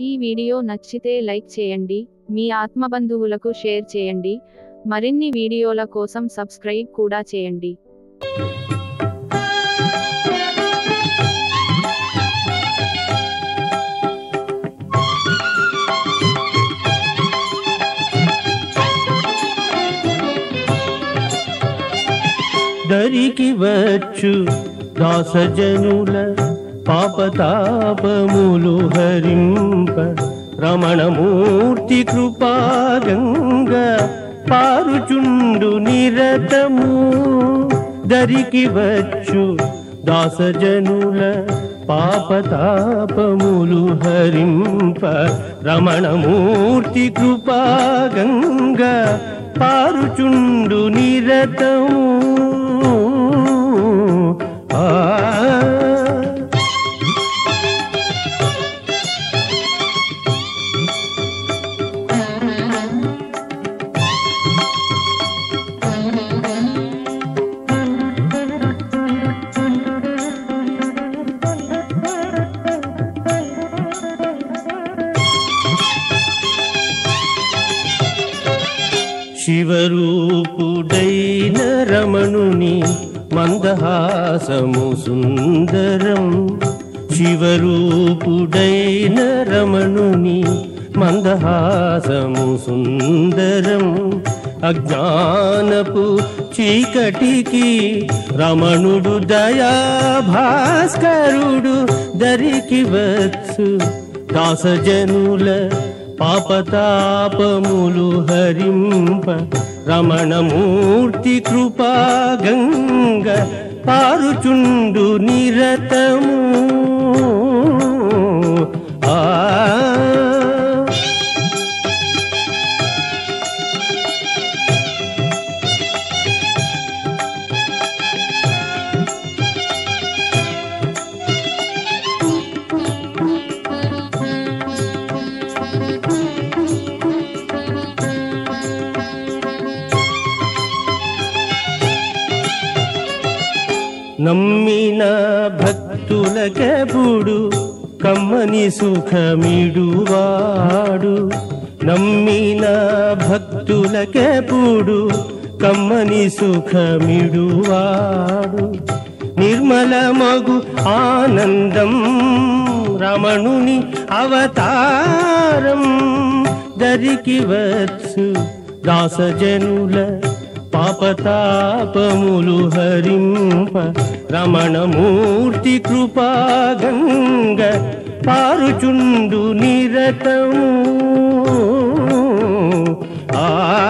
ఈ వీడియో నచ్చితే లైక్ చేయండి మీ ఆత్మబంధువులకు షేర్ చేయండి మరిన్ని వీడియోల కోసం సబ్స్క్రైబ్ కూడా చేయండి దరికి వచ్చు దాసజనుల పాపతాపములు హరింప రమణమూర్తి కృపాగంగ పారుచుండు నిరతము దరికి వచ్చు దాసజనుల పాపతాపములు హరింప రమణమూర్తి కృపాగంగ పారుచుండు నిరతము ఆ శివరూపుడైన రమణుని మందహాసము సుందరం శివరూపుడైన రమణుని మందహాసము సుందరం అజ్ఞానపు చీకటికి రమణుడు దయా భాస్కరుడు దరికి వచ్చు దాసజనుల పాపతాపములు హరింప రమణమూర్తి కృపా గంగ పారుచుండు నిరతము ఆ నమ్మిన భక్తులకెప్పుడు కమ్మని సుఖమిడువాడు నమ్మిన భక్తులకెప్పుడు కమ్మని సుఖమిడువాడు నిర్మల మగు ఆనందం రమణుని అవతారం దరికి వచ్చు దాసజనుల పాపతాపములు హరింప రమణమూర్తి కృపా గంగ పారుచుండు నిరతము ఆ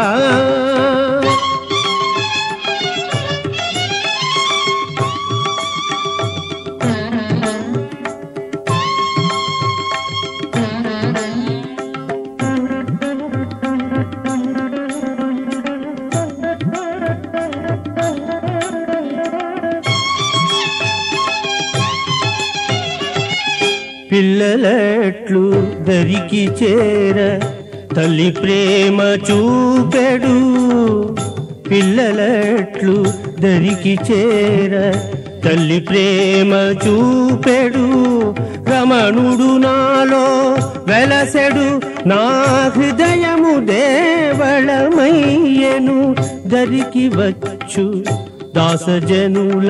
పిల్లలట్లు దరికి చేర తల్లి ప్రేమ చూపెడు పిల్లలట్లు దరికి చేర తల్లి ప్రేమ చూపెడు రమణుడు నాలో వెలసెడు నా హృదయము దేవళమయ్యను దరికి వచ్చు దాసజనుల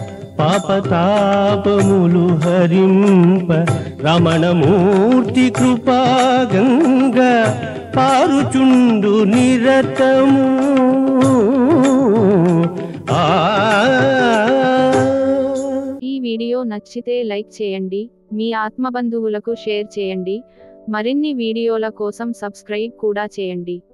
పాపతాపములు హరింప రమణమూర్తి కృపా గంగ పారుచుండు నిరతము ఆ ఈ వీడియో నచ్చితే లైక్ చేయండి మీ ఆత్మబంధువులకు షేర్ చేయండి మరిన్ని వీడియోల కోసం సబ్స్క్రైబ్ కూడా చేయండి